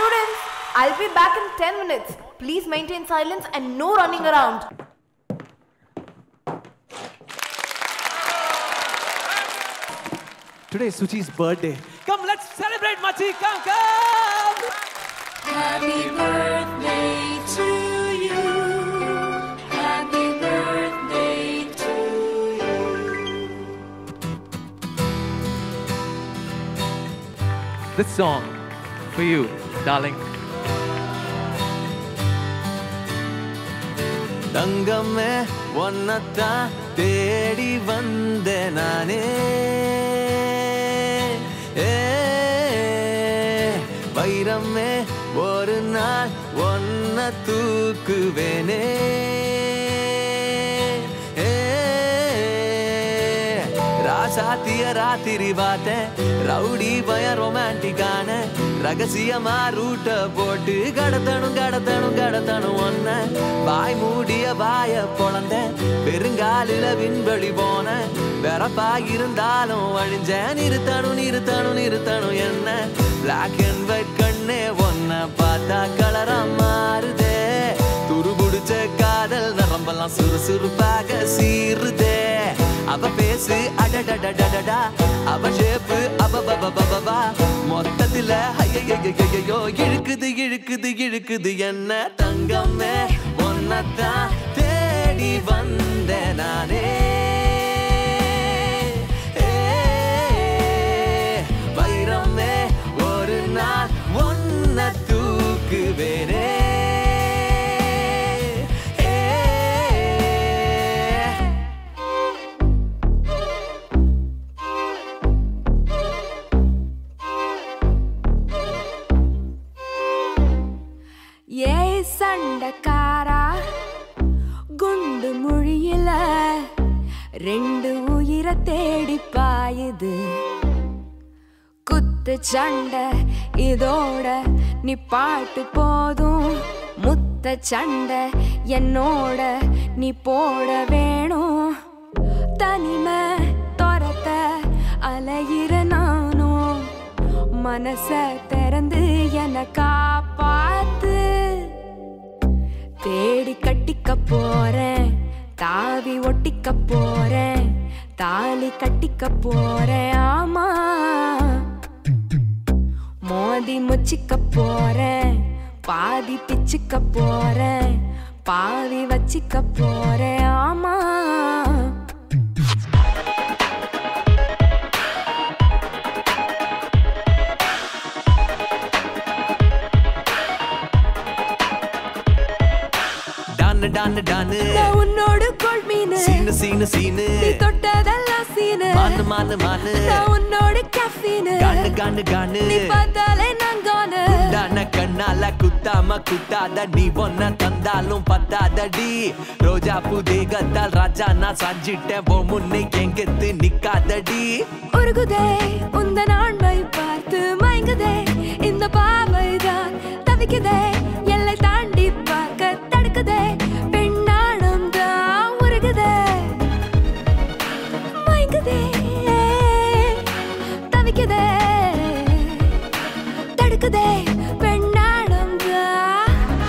Students, I'll be back in 10 minutes. Please maintain silence and no running around. Today is Suchi's birthday. Come, let's celebrate, Machi. Come, come. Happy birthday to you. Happy birthday to you. This song for you, darling. தங்கமே ஒன்னத்தான் தேடி வந்த நானே ஏ, வைரமே ஒரு நாள் ஒன்ன தூக்குவேனே ஏ, ராசாத்திய ராத்திரி பார்த்தேன் rowdy பய ரொமான்டிக்கான ரகசியமா ரூட்ட போட்டு கடத்தணும் கடத்தணும் கடத்தணும் ஒன்ன வாய் மூடிய வாய பொழந்த பெருங்காலில விண்வெளி போன வெறப்பா இருந்தாலும் அழிஞ்ச நிறுத்தணும் நிறுத்தணும் நிறுத்தணும் என்ன பிளாக் அண்ட் ஒயிட் கண்ணே ஒன்ன பார்த்தா கலரா மாறுதே துருபுடிச்ச காதல் நரம்பெல்லாம் சுறுசுறுப்பாக சீருதே அவ பேசு அடடடடடடா அவ ஷேப்பு அபபபபபா மொத்தத்துல ஐயையோ இழுக்குது இழுக்குது இழுக்குது என்ன தங்கமே ஒன்னத்தான் தேடி வந்த நானே ஏ, வைரமே ஒரு நாள் ஒன்ன தூக்குவேனே ஏ, ஏ சண்டக்காரா குண்டு மொழியில ரெண்டு உயிரை தேடி பாயுது குத்து சண்டை இதோட நீ பாட்டு போதும் முத்த சண்டை என்னோட நீ போட வேணும் தனிமை துரத்த அலையிற நானும் மனச திறந்து என காப்பாத்து தேடி கட்டிக்க போறேன் தாவி ஒட்டிக்க போறேன் தாலி கட்டிக்க போறேன் ஆமா மோதி முச்சிக்க போறேன் பாதி பிச்சுக்க போறேன் பாவி வச்சிக்க போறேன் ஆமா டான்னு டான்னு டான்னு நான் உன்னோடு கொள்மீனு சீனு சீனு சீனு நீ தொட்டதெல்லாம் சீனு மானு மானு மானு நான் உன்னோடு கஃபீனு கானு கானு கானு நீ பார்த்தாலே நான் கானு டான கண்ணால குத்தாம குத்தாத நீ ஒன்ன தந்தாலும் பத்தாதடி ரோஜா பூ தேகத்தால் ராஜா நான் சாஞ்சிட்டேன் போ முன்னே எங்கெத்து நிக்காதடி உருகுதே உந்த நான்மை பார்த்து மயங்குதே இந்த பாவைதான் தவிக்குதே எல்லை தாண்டி பார்க்க தடுக்குதே பெண்ணாடம் தான் உருகுதே மயங்குதே தவிக்குதே தடுக்குதே பெண்ணாடம் தான்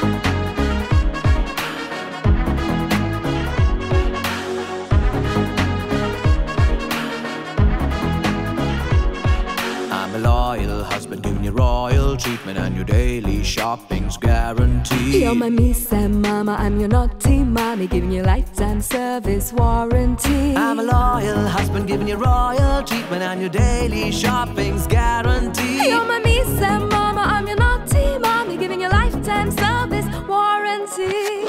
I'm a loyal husband giving you royal treatment and your daily shopping's guaranteed You're my miss and mama, I'm your naughty mommy, giving you lifetime service warranty. I'm a loyal husband giving you royal treatment and your daily shopping's guaranteed You're my miss and mama, I'm your naughty mommy, giving you lifetime service warranty.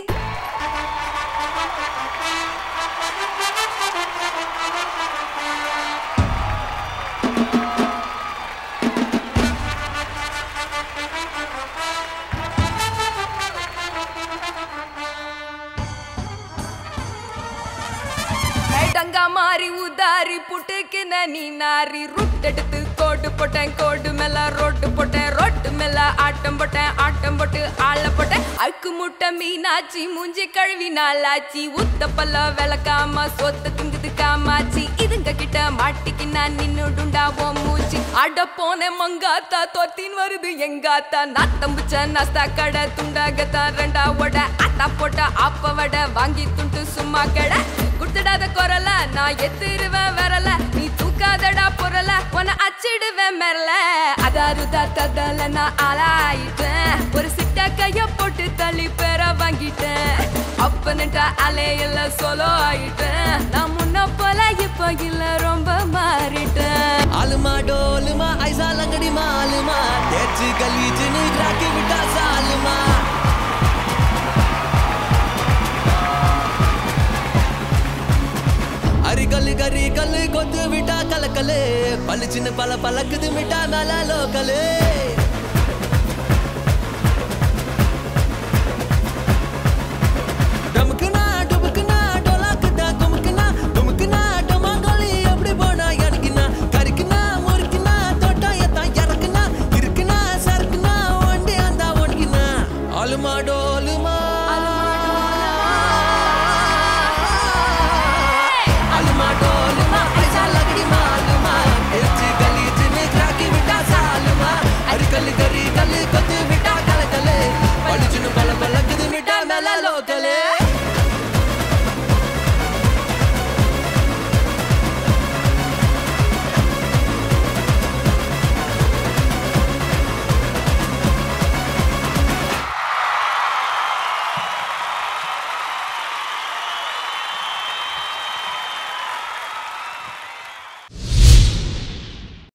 டங்கா மாறி உதாரி புட்டுக்குன நீ நாரி ருட்டெடுத்து கோடு போட்டேன் கோடு மேல road போட்டேன் road மேல ஆட்டம் போட்டேன் ஆட்டம் போட்டு ஆள போட்டேன் அக்கு அழுக்கு முட்டை மீனாச்சி மூஞ்சி கழுவி நாளாச்சி உத்த பல்ல விளக்காம சொத்த திங்குது காமாச்சி இதுங்க கிட்ட மாட்டிக்கு நான் நின்னுடுண்டா ஓ மூச்சி அட போன மங்காத்தா தொத்தின் வருது எங்காத்தா நாத்தம்புச்ச நாஸ்தா கடை துண்டாகத்தா ரெண்டா ஒட அத்தா போட்ட ஆப்ப வடை வாங்கி துண்டு சும்மா கடை குடுத்துடாத குரல நான் எத்திருவேன் வரல நீ தூக்காதடா பொருள உன அச்சிடுவேன் மெரல அதாருதா ததல நான் ஆளாயிட்டேன் ஒரு சிட்ட கைய போட்டு தள்ளி பெற வாங்கிட்டேன் அப்ப நின்ற அலையில சொலோ ஆயிட்டேன் நான் முன்ன போல இப்ப இல்ல ரொம்ப மாறிட்டேன் ஆலுமா டோலுமா ஐசா லங்கடி மாலுமா தேச்சு கலீச்சுன்னு கிராக்கி விட்டா சாலுமா அரிகல்லு கறி கல்லு கொத்து விட்டா கலக்கலு பளிச்சுன்னு பல பழக்குது மிட்டா மேல லோக்கலு